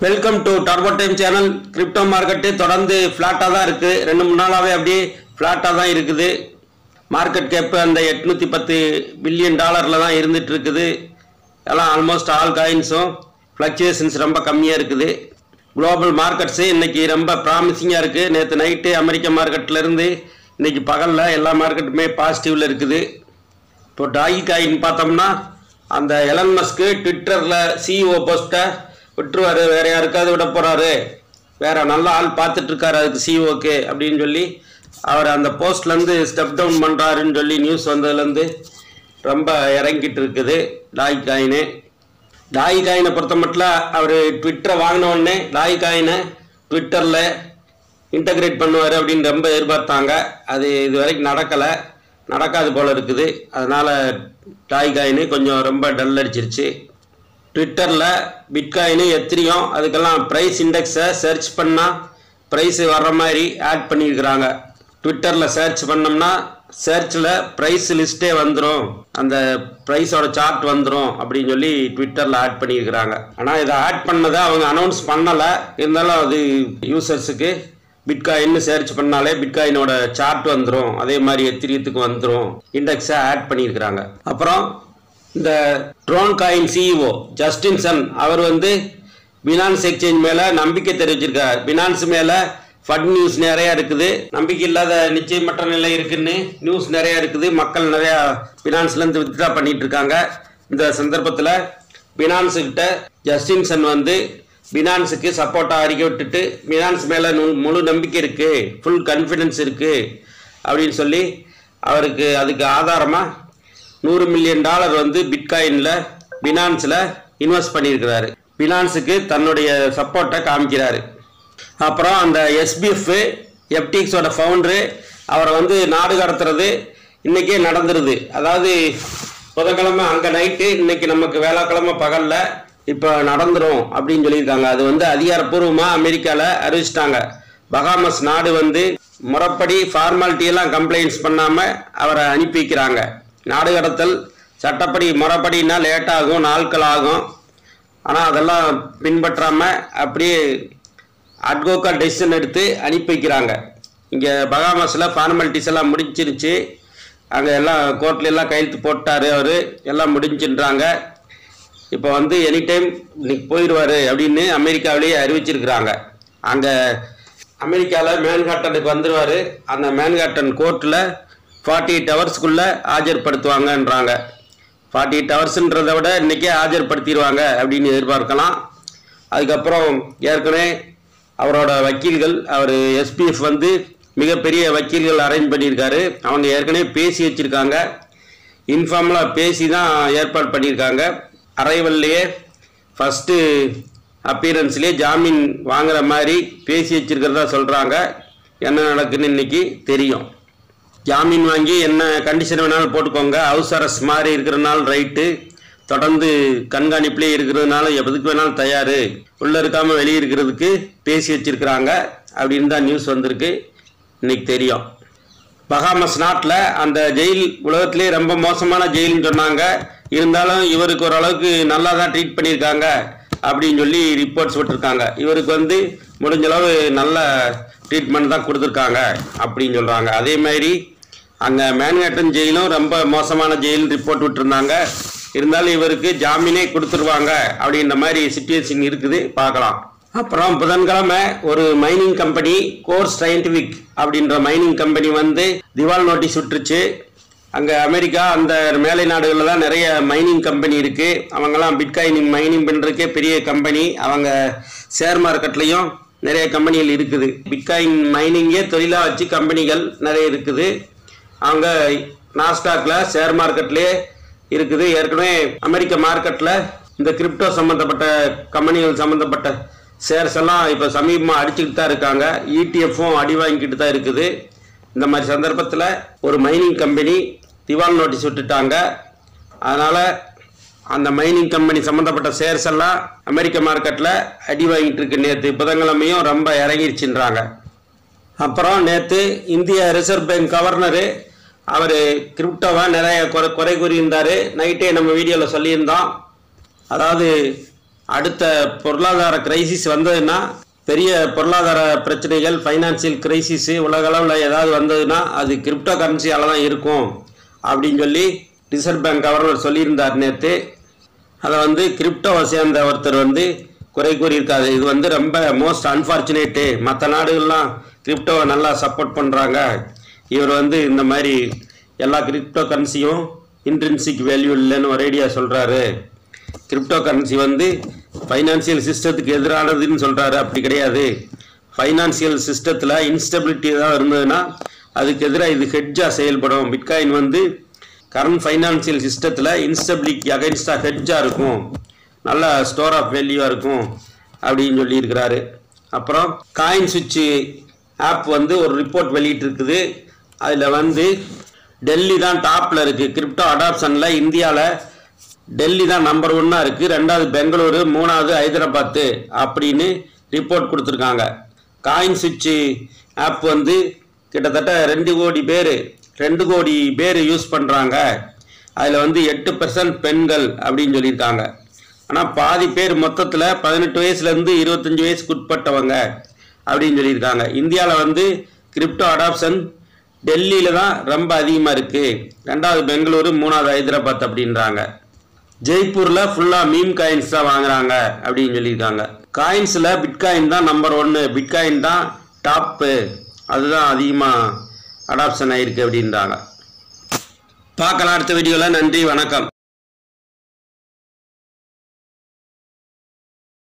welcome to turbo time channel crypto market தொடர்ந்து ஃப்ளாட்டாக தான் இருக்குது ரெண்டு மூணு நாளாகவே அப்படியே ஃப்ளாட்டாக தான் இருக்குது மார்க்கெட் கேப்பு அந்த எட்நூற்றி பத்து பில்லியன் டாலரில் தான் இருந்துட்டு இருக்குது எல்லாம் ஆல்மோஸ்ட் ஆல் காயின்ஸும் ஃப்ளக்சுவேஷன்ஸ் ரொம்ப கம்மியாக இருக்குது குளோபல் மார்க்கெட்ஸு இன்னைக்கு ரொம்ப ப்ராமிசிங்காக இருக்குது நேற்று நைட்டு அமெரிக்க மார்க்கெட்லேருந்து இன்னைக்கு பகலில் எல்லா மார்க்கெட்டுமே பாசிட்டிவில் இருக்குது இப்போ டாகி காயின் பார்த்தோம்னா அந்த எலன் மஸ்க்கு ட்விட்டரில் சிஇஓ போஸ்ட்டை விட்டுருவாரு வேற யாருக்காவது விட போறாரு வேற நல்ல ஆள் பார்த்துட்டு இருக்காரு அதுக்கு சிஇஓக்கு அப்படின்னு சொல்லி அவர் அந்த போஸ்ட்லேருந்து ஸ்டெப் டவுன் பண்ணுறாருன்னு சொல்லி நியூஸ் வந்ததுலேருந்து ரொம்ப இறங்கிட்டு இருக்குது டாய் காயினு டாய் காயினை பொறுத்த மட்டும் அவர் ட்விட்டரை வாங்கின உடனே டாய் காயினை ட்விட்டரில் இன்டகிரேட் பண்ணுவார் அப்படின்னு ரொம்ப எதிர்பார்த்தாங்க அது இது வரைக்கும் நடக்கலை நடக்காது போல இருக்குது அதனால் டாய் காயின் கொஞ்சம் ரொம்ப டல் அடிச்சிருச்சு ட்விட்டரில் பிட்காயின் எத்திரியும் அதுக்கெல்லாம் ப்ரைஸ் இண்டெக்ஸை சர்ச் பண்ணால் ப்ரைஸ் வர்ற மாதிரி ஆட் பண்ணியிருக்கிறாங்க ட்விட்டரில் சர்ச் பண்ணோம்னா சர்ச்சில் ப்ரைஸ் லிஸ்ட்டே வந்துடும் அந்த ப்ரைஸோட சார்ட் வந்துடும் அப்படின்னு சொல்லி ட்விட்டரில் ஆட் பண்ணியிருக்கிறாங்க ஆனால் இதை ஆட் பண்ணதை அவங்க அனௌன்ஸ் பண்ணலை இருந்தாலும் அது யூசர்ஸுக்கு பிட்காயின்னு சர்ச் பண்ணாலே பிட்காயினோட சார்ட் வந்துடும் அதே மாதிரி எத்திரியத்துக்கு வந்துடும் இண்டெக்ஸை ஆட் பண்ணியிருக்கிறாங்க அப்புறம் இந்த Tron coin CEO Justin Sun அவர் வந்து பினான்ஸ் எக்ஸ்சேஞ்ச் மேலே நம்பிக்கை தெரிவிச்சிருக்கார் பினான்ஸ் மேலே ஃபட் நியூஸ் நிறையா இருக்குது நம்பிக்கை இல்லாத நிச்சயமற்ற நிலை இருக்குன்னு நியூஸ் நிறையா இருக்குது மக்கள் நிறையா பினான்ஸ்லேருந்து வித்ட்ரா பண்ணிட்டு இருக்காங்க இந்த சந்தர்ப்பத்தில் பினான்ஸ் கிட்ட ஜஸ்டின் சன் வந்து பினான்ஸுக்கு சப்போர்ட்டாக அறிக்கை விட்டுட்டு பினான்ஸ் மேலே முழு நம்பிக்கை இருக்குது ஃபுல் கான்ஃபிடென்ஸ் இருக்குது அப்படின்னு சொல்லி அவருக்கு அதுக்கு ஆதாரமாக நூறு மில்லியன் டாலர் வந்து பிட்காயினில் பினான்ஸில் இன்வெஸ்ட் பண்ணியிருக்கிறாரு பினான்ஸுக்கு தன்னுடைய சப்போர்ட்டை காமிக்கிறாரு அப்புறம் அந்த எஸ்பிஎஃப் எஃப்டிஎக்ஸோட ஃபவுண்டரு அவரை வந்து நாடு கடத்துறது இன்றைக்கே நடந்துருது அதாவது புதன்கிழமை அங்கே நைட்டு இன்னைக்கு நமக்கு வேளாக்கிழமை பகலில் இப்போ நடந்துரும் அப்படின்னு சொல்லியிருக்காங்க அது வந்து அதிகாரப்பூர்வமாக அமெரிக்காவில் அறிவிச்சிட்டாங்க பகாமஸ் நாடு வந்து முறைப்படி ஃபார்மாலிட்டி எல்லாம் கம்ப்ளைண்ட்ஸ் பண்ணாமல் அவரை அனுப்பி வைக்கிறாங்க நாடு கடத்தல் சட்டப்படி முறைப்படினா லேட் ஆகும் நாட்கள் ஆகும் ஆனால் அதெல்லாம் பின்பற்றாமல் அப்படியே அட்வோக்கா டெசிஷன் எடுத்து அனுப்பி வைக்கிறாங்க இங்கே பகாமஸில் ஃபார்மாலிட்டிஸ் எல்லாம் முடிஞ்சிருச்சு அங்கே எல்லாம் கோர்ட்ல எல்லாம் கையெழுத்து போட்டார் அவர் எல்லாம் முடிஞ்சுன்றாங்க இப்போ வந்து எனி டைம் இன்னைக்கு போயிடுவார் அப்படின்னு அமெரிக்காவிலேயே அறிவிச்சிருக்கிறாங்க அங்கே அமெரிக்காவில் மேன்ஹாட்டனுக்கு வந்துடுவார் அந்த மேன்ஹாட்டன் கோர்ட்டில் ஃபார்ட்டி எயிட் ஹவர்ஸ்க்குள்ளே ஆஜர்படுத்துவாங்கன்றாங்க ஃபார்ட்டி எயிட் ஹவர்ஸ்ன்றதை விட இன்றைக்கே ஆஜர்படுத்திடுவாங்க அப்படின்னு எதிர்பார்க்கலாம் அதுக்கப்புறம் ஏற்கனவே அவரோட வக்கீல்கள் அவர் எஸ்பிஎஃப் வந்து மிகப்பெரிய வக்கீல்கள் அரேஞ்ச் பண்ணியிருக்காரு அவங்க ஏற்கனவே பேசி வச்சுருக்காங்க இன்ஃபார்மலாக பேசி தான் ஏற்பாடு பண்ணியிருக்காங்க அரைவல்லையே ஃபஸ்ட்டு அப்பீரன்ஸ்லேயே ஜாமீன் வாங்குற மாதிரி பேசி வச்சிருக்கிறதா சொல்கிறாங்க என்ன நடக்குன்னு இன்னைக்கு தெரியும் ஜாமீன் வாங்கி என்ன கண்டிஷன் வேணாலும் போட்டுக்கோங்க ஹவுஸ் அரெஸ்ட் மாதிரி இருக்கிறனால ரைட்டு தொடர்ந்து கண்காணிப்புலேயே இருக்கிறதுனால எதுக்கு வேணாலும் தயார் உள்ளே இருக்காமல் வெளியே இருக்கிறதுக்கு பேசி வச்சிருக்கிறாங்க அப்படின்னு தான் நியூஸ் வந்திருக்கு இன்னைக்கு தெரியும் பகாமஸ் நாட்டில் அந்த ஜெயில் உலகத்திலே ரொம்ப மோசமான ஜெயில்னு சொன்னாங்க இருந்தாலும் இவருக்கு ஓரளவுக்கு நல்லா தான் ட்ரீட் பண்ணியிருக்காங்க அப்படின்னு சொல்லி ரிப்போர்ட்ஸ் விட்டுருக்காங்க இவருக்கு வந்து முடிஞ்ச அளவு நல்ல ட்ரீட்மெண்ட் தான் கொடுத்துருக்காங்க அப்படின்னு சொல்கிறாங்க அதே மாதிரி அங்கே மேன்ஹேட்டன் ஜெயிலும் ரொம்ப மோசமான ஜெயில் ரிப்போர்ட் விட்டுருந்தாங்க இருந்தாலும் இவருக்கு ஜாமீனே கொடுத்துருவாங்க அப்படின்ற மாதிரி சுச்சுவேஷன் இருக்குது பார்க்கலாம் அப்புறம் புதன்கிழமை ஒரு மைனிங் கம்பெனி கோர்ஸ் சயின்டிஃபிக் அப்படின்ற மைனிங் கம்பெனி வந்து திவால் நோட்டீஸ் விட்டுருச்சு அங்கே அமெரிக்கா அந்த மேலை நாடுகளில் தான் நிறைய மைனிங் கம்பெனி இருக்குது அவங்கெல்லாம் பிட்காயின் மைனிங் பண்ணுறதுக்கே பெரிய கம்பெனி அவங்க ஷேர் மார்க்கெட்லேயும் நிறைய கம்பெனிகள் இருக்குது பிட்காயின் மைனிங்கே தொழிலாக வச்சு கம்பெனிகள் நிறைய இருக்குது அவங்க நாஸ்டாக்ல ஷேர் மார்க்கெட்லேயே இருக்குது ஏற்கனவே அமெரிக்க மார்க்கெட்டில் இந்த கிரிப்டோ சம்மந்தப்பட்ட கம்பெனிகள் சம்மந்தப்பட்ட ஷேர்ஸ் எல்லாம் இப்போ சமீபமாக அடிச்சுக்கிட்டு தான் இருக்காங்க இடிஎஃப்பும் அடி வாங்கிக்கிட்டு தான் இருக்குது இந்த மாதிரி சந்தர்ப்பத்தில் ஒரு மைனிங் கம்பெனி திவால் நோட்டீஸ் விட்டுட்டாங்க அதனால் அந்த மைனிங் கம்பெனி சம்மந்தப்பட்ட ஷேர்ஸ் எல்லாம் அமெரிக்க மார்க்கெட்டில் அடி வாங்கிட்டு இருக்கு நேற்று புதன்கிழமையும் ரொம்ப இறங்கிருச்சுன்றாங்க அப்புறம் நேற்று இந்திய ரிசர்வ் பேங்க் கவர்னரு அவர் கிரிப்டோவை நிறைய குறை குறை கூறியிருந்தார் நைட்டே நம்ம வீடியோவில் சொல்லியிருந்தோம் அதாவது அடுத்த பொருளாதார கிரைசிஸ் வந்ததுன்னா பெரிய பொருளாதார பிரச்சனைகள் ஃபைனான்சியல் கிரைசிஸ் உலகளவில் ஏதாவது வந்ததுன்னா அது கிரிப்டோ கரன்சியால் தான் இருக்கும் அப்படின்னு சொல்லி ரிசர்வ் பேங்க் கவர்னர் சொல்லியிருந்தார் நேற்று அதை வந்து கிரிப்டோவை சேர்ந்த ஒருத்தர் வந்து குறை கூறியிருக்காரு இது வந்து ரொம்ப மோஸ்ட் அன்ஃபார்ச்சுனேட்டு மற்ற நாடுகள்லாம் கிரிப்டோவை நல்லா சப்போர்ட் பண்ணுறாங்க இவர் வந்து இந்த மாதிரி எல்லா கிரிப்டோ கரன்சியும் இன்ட்ரின்சிக் வேல்யூ இல்லைன்னு ஒரேடியாக சொல்கிறாரு கிரிப்டோ கரன்சி வந்து ஃபைனான்சியல் சிஸ்டத்துக்கு எதிரானதுன்னு சொல்கிறாரு அப்படி கிடையாது ஃபைனான்சியல் சிஸ்டத்தில் இன்ஸ்டபிலிட்டி ஏதாவது இருந்ததுன்னா அதுக்கு எதிராக இது ஹெட்ஜாக செயல்படும் பிட்காயின் வந்து கரண்ட் ஃபைனான்சியல் சிஸ்டத்தில் இன்ஸ்டபிலிட்டி அகைன்ஸ்டாக ஹெட்ஜாக இருக்கும் நல்ல ஸ்டோர் ஆஃப் வேல்யூவாக இருக்கும் அப்படின்னு சொல்லியிருக்கிறாரு அப்புறம் காயின் சுவிட்சு ஆப் வந்து ஒரு ரிப்போர்ட் வெளியிட்டிருக்குது அதில் வந்து டெல்லி தான் டாப்பில் இருக்குது கிரிப்டோ அடாப்ஷனில் இந்தியாவில் டெல்லி தான் நம்பர் ஒன்னாக இருக்குது ரெண்டாவது பெங்களூரு மூணாவது ஹைதராபாத்து அப்படின்னு ரிப்போர்ட் கொடுத்துருக்காங்க காயின் சுவிட்சு ஆப் வந்து கிட்டத்தட்ட ரெண்டு கோடி பேர் ரெண்டு கோடி பேர் யூஸ் பண்ணுறாங்க அதில் வந்து எட்டு பர்சன்ட் பெண்கள் அப்படின்னு சொல்லியிருக்காங்க ஆனால் பாதி பேர் மொத்தத்தில் பதினெட்டு வயசுலேருந்து இருபத்தஞ்சி வயசுக்கு உட்பட்டவங்க அப்படின்னு சொல்லியிருக்காங்க இந்தியாவில் வந்து கிரிப்டோ அடாப்ஷன் டெல்லியில் தான் ரொம்ப அதிகமாக இருக்குது ரெண்டாவது பெங்களூரு மூணாவது ஹைதராபாத் அப்படின்றாங்க ஜெய்ப்பூரில் ஃபுல்லாக மீம் காயின்ஸ் தான் வாங்குறாங்க அப்படின்னு சொல்லியிருக்காங்க காயின்ஸில் பிட்காயின் தான் நம்பர் ஒன்று பிட்காயின் தான் டாப்பு அதுதான் அதிகமாக அடாப்ஷன் ஆயிருக்கு அப்படின்றாங்க பார்க்கலாம் அடுத்த வீடியோவில் நன்றி வணக்கம்